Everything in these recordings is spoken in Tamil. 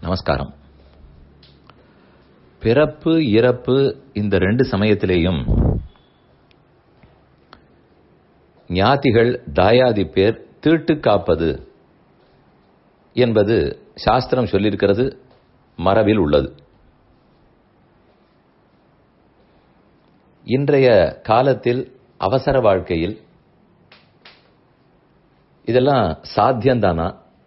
நமஸ்காரம் பிறப்பு இறப்பு இந்த ரெண்டு சமயத்திலேயும் ஞாதிகள் தாயாதி பேர் தீட்டு காப்பது என்பது சாஸ்திரம் சொல்லியிருக்கிறது மரபில் உள்ளது இன்றைய காலத்தில் அவசர வாழ்க்கையில் இதெல்லாம் சாத்தியம்தானா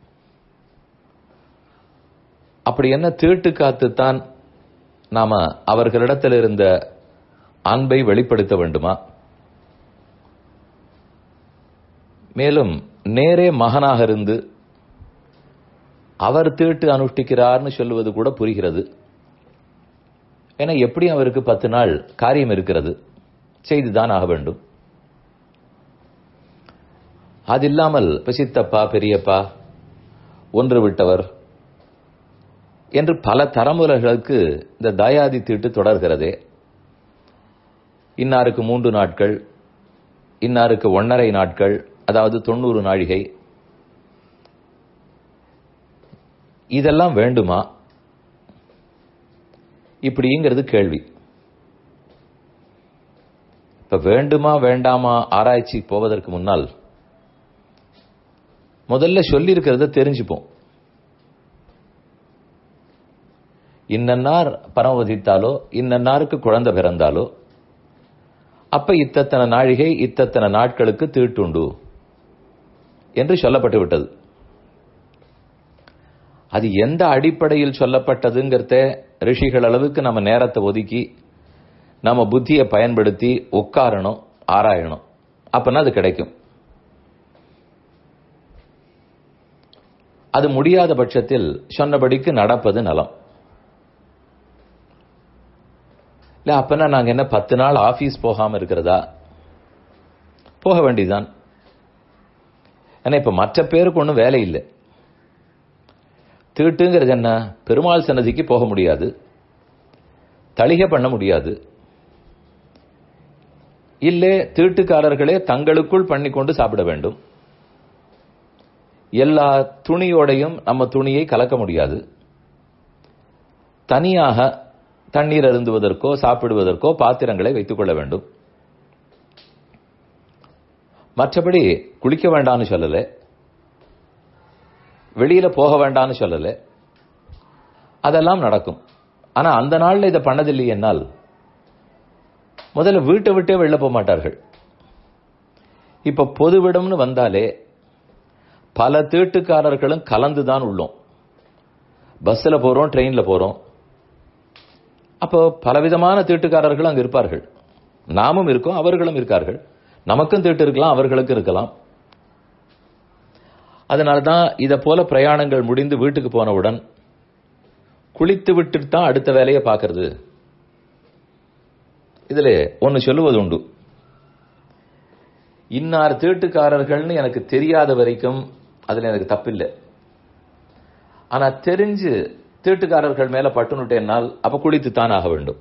அப்படி என்ன தீட்டு காத்துத்தான் நாம அவர்களிடத்தில் இருந்த அன்பை வெளிப்படுத்த வேண்டுமா மேலும் நேரே மகனாக இருந்து அவர் தீட்டு அனுஷ்டிக்கிறார்னு சொல்லுவது கூட புரிகிறது ஏன்னா எப்படி அவருக்கு பத்து நாள் காரியம் இருக்கிறது செய்துதான் ஆக வேண்டும் அது இல்லாமல் சித்தப்பா பெரியப்பா ஒன்று விட்டவர் என்று பல தலைமுறைகளுக்கு இந்த தாயாதி தீட்டு தொடர்கிறதே இன்னாருக்கு மூன்று நாட்கள் இன்னாருக்கு ஒன்னரை நாட்கள் அதாவது தொண்ணூறு நாழிகை இதெல்லாம் வேண்டுமா இப்படிங்கிறது கேள்வி இப்ப வேண்டுமா வேண்டாமா ஆராய்ச்சி போவதற்கு முன்னால் முதல்ல சொல்லி இருக்கிறத தெரிஞ்சுப்போம் இன்னன்னார் பரமவதித்தாலோ இன்னன்னாருக்கு குழந்தை பிறந்தாலோ அப்ப இத்தத்தனை நாழிகை இத்தத்தனை நாட்களுக்கு தீட்டுண்டு என்று சொல்லப்பட்டு விட்டது அது எந்த அடிப்படையில் சொல்லப்பட்டதுங்கிறத ரிஷிகள் அளவுக்கு நம்ம நேரத்தை ஒதுக்கி நம்ம புத்தியை பயன்படுத்தி உட்காரணும் ஆராயணும் அப்பனா அது கிடைக்கும் அது முடியாத பட்சத்தில் சொன்னபடிக்கு நடப்பது நலம் இல்ல அப்பனா நாங்க என்ன பத்து நாள் ஆபீஸ் போகாம இருக்கிறதா போக வேண்டியதுதான் ஏன்னா இப்ப மற்ற பேருக்கு ஒன்றும் வேலை இல்லை தீட்டுங்கிறது என்ன பெருமாள் சன்னதிக்கு போக முடியாது தளிகை பண்ண முடியாது இல்லே தீட்டுக்காரர்களே தங்களுக்குள் பண்ணி கொண்டு சாப்பிட வேண்டும் எல்லா துணியோடையும் நம்ம துணியை கலக்க முடியாது தனியாக தண்ணீர் அருந்துவதற்கோ சாப்பிடுவதற்கோ பாத்திரங்களை வைத்துக் கொள்ள வேண்டும் மற்றபடி குளிக்க வேண்டாம்னு சொல்லல வெளியில போக வேண்டாம்னு சொல்லல அதெல்லாம் நடக்கும் ஆனா அந்த நாள்ல இதை பண்ணதில்லை என்னால் முதல்ல வீட்டை விட்டே வெளில போக மாட்டார்கள் இப்ப பொதுவிடம்னு வந்தாலே பல தீட்டுக்காரர்களும் கலந்துதான் உள்ளோம் பஸ்ல போறோம் ட்ரெயின்ல போறோம் அப்போ பலவிதமான தீட்டுக்காரர்கள் அங்க இருப்பார்கள் நாமும் இருக்கோம் அவர்களும் இருக்கார்கள் நமக்கும் தீட்டு இருக்கலாம் அவர்களுக்கும் இருக்கலாம் அதனால்தான் இத போல பிரயாணங்கள் முடிந்து வீட்டுக்கு போனவுடன் குளித்து விட்டு தான் அடுத்த வேலையை பார்க்கறது இதுல ஒன்னு சொல்லுவது உண்டு இன்னார் தீட்டுக்காரர்கள்னு எனக்கு தெரியாத வரைக்கும் அதுல எனக்கு தப்பில்லை ஆனா தெரிஞ்சு தீட்டுக்காரர்கள் மேல பட்டுனுட்டேனால் அப்ப குளித்துத்தான் ஆக வேண்டும்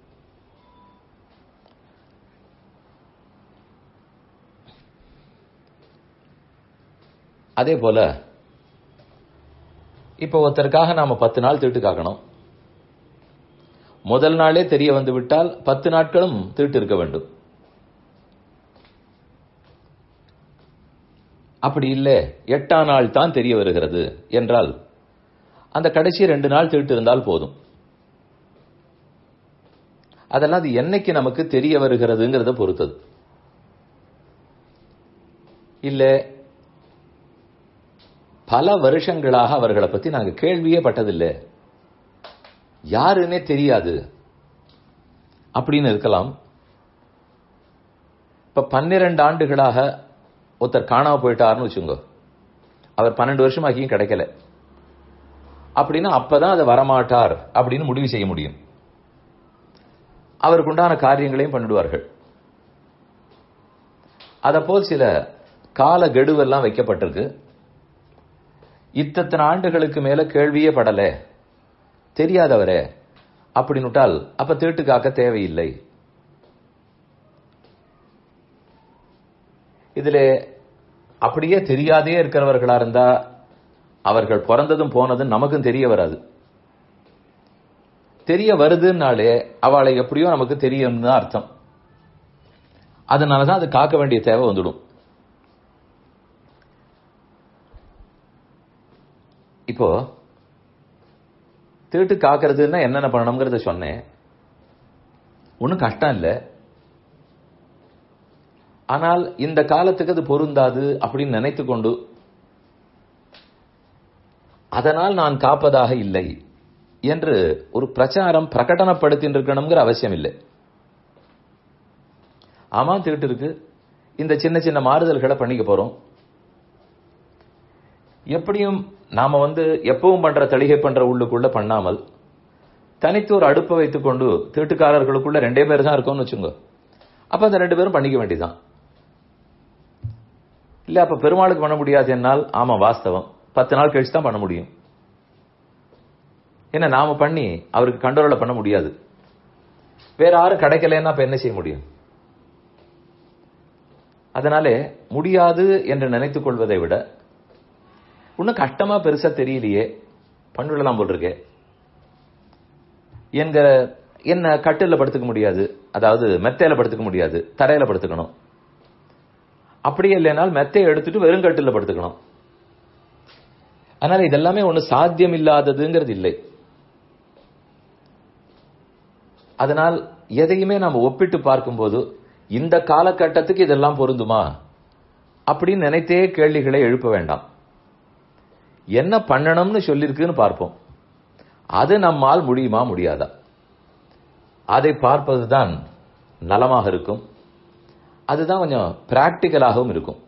அதே போல இப்ப ஒருத்தருக்காக நாம பத்து நாள் தீட்டு காக்கணும் முதல் நாளே தெரிய வந்து விட்டால் பத்து நாட்களும் தீட்டு இருக்க வேண்டும் அப்படி இல்லை எட்டாம் நாள் தான் தெரிய வருகிறது என்றால் அந்த கடைசி ரெண்டு நாள் தீட்டு இருந்தால் போதும் அதெல்லாம் அது என்னைக்கு நமக்கு தெரிய வருகிறதுங்கிறத பொறுத்தது இல்ல பல வருஷங்களாக அவர்களை பத்தி நாங்க கேள்வியே பட்டதில்லை யாருன்னே தெரியாது அப்படின்னு இருக்கலாம் இப்ப பன்னிரண்டு ஆண்டுகளாக ஒருத்தர் காணாம போயிட்டாருன்னு வச்சுங்க அவர் பன்னெண்டு வருஷமாக்கியும் கிடைக்கல அப்படின்னா அப்பதான் அதை வரமாட்டார் அப்படின்னு முடிவு செய்ய முடியும் அவருக்கு உண்டான காரியங்களையும் பண்ணிடுவார்கள் போல் சில கால கெடுவெல்லாம் வைக்கப்பட்டிருக்கு இத்தனை ஆண்டுகளுக்கு மேல கேள்வியே படல தெரியாதவரே அப்படின்னுட்டால் அப்ப தீட்டு காக்க தேவையில்லை இதுல அப்படியே தெரியாதே இருக்கிறவர்களா இருந்தா அவர்கள் பிறந்ததும் போனதும் நமக்கும் தெரிய வராது தெரிய வருதுன்னாலே அவளை எப்படியோ நமக்கு தெரியும்னு தான் அர்த்தம் அதனாலதான் அது காக்க வேண்டிய தேவை வந்துடும் இப்போ திருட்டு காக்கிறதுன்னா என்னென்ன பண்ணணுங்கிறத சொன்னேன் ஒன்றும் கஷ்டம் இல்லை ஆனால் இந்த காலத்துக்கு அது பொருந்தாது அப்படின்னு நினைத்து கொண்டு அதனால் நான் காப்பதாக இல்லை என்று ஒரு பிரச்சாரம் பிரகடனப்படுத்தின்னு அவசியம் இல்லை ஆமா திருட்டு இருக்கு இந்த சின்ன சின்ன மாறுதல்களை பண்ணிக்க போறோம் எப்படியும் நாம வந்து எப்பவும் பண்ற தளிகை பண்ற உள்ளுக்குள்ள பண்ணாமல் தனித்து ஒரு அடுப்பை வைத்துக்கொண்டு திருட்டுக்காரர்களுக்குள்ள ரெண்டே பேர் தான் இருக்கோம்னு வச்சுங்க அப்ப அந்த ரெண்டு பேரும் பண்ணிக்க வேண்டியதான் இல்ல அப்ப பெருமாளுக்கு பண்ண முடியாது என்னால் ஆமா வாஸ்தவம் பத்து நாள் கழிச்சு தான் பண்ண முடியும் ஏன்னா நாம பண்ணி அவருக்கு கண்ட்ரோல பண்ண முடியாது வேற யாரும் கிடைக்கலன்னா அப்ப என்ன செய்ய முடியும் அதனாலே முடியாது என்று நினைத்துக் கொள்வதை விட இன்னும் கஷ்டமா பெருசா தெரியலையே பண்ணிவிடலாம் போல் இருக்கே என்கிற என்ன கட்டில படுத்துக்க முடியாது அதாவது மெத்தையில படுத்துக்க முடியாது தரையில படுத்துக்கணும் அப்படியே இல்லைனால் மெத்தையை எடுத்துட்டு வெறும் கட்டில படுத்துக்கணும் அதனால இதெல்லாமே ஒண்ணு சாத்தியம் இல்லாததுங்கிறது இல்லை அதனால் எதையுமே நாம ஒப்பிட்டு பார்க்கும்போது இந்த காலகட்டத்துக்கு இதெல்லாம் பொருந்துமா அப்படின்னு நினைத்தே கேள்விகளை எழுப்ப வேண்டாம் என்ன பண்ணணும்னு சொல்லியிருக்குன்னு பார்ப்போம் அது நம்மால் முடியுமா முடியாதா அதை பார்ப்பதுதான் நலமாக இருக்கும் அதுதான் கொஞ்சம் பிராக்டிக்கலாகவும் இருக்கும்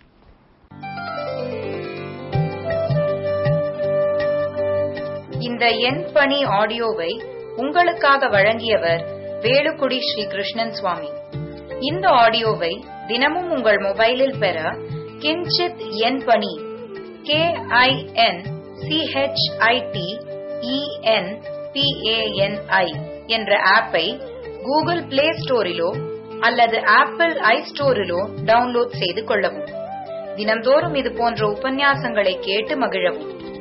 இந்த எண் பணி ஆடியோவை உங்களுக்காக வழங்கியவர் வேலுக்குடி ஸ்ரீ கிருஷ்ணன் சுவாமி இந்த ஆடியோவை தினமும் உங்கள் மொபைலில் பெற கிஞ்சித் எண் பணி கே ஐ என் சிஹெச்ஐடி இஎன் பிஏஎன்ஐ என்ற ஆப்பை கூகுள் பிளே ஸ்டோரிலோ அல்லது ஆப்பிள் ஐ ஸ்டோரிலோ டவுன்லோட் செய்து கொள்ளவும் தினம்தோறும் இது போன்ற உபன்யாசங்களை கேட்டு மகிழவும்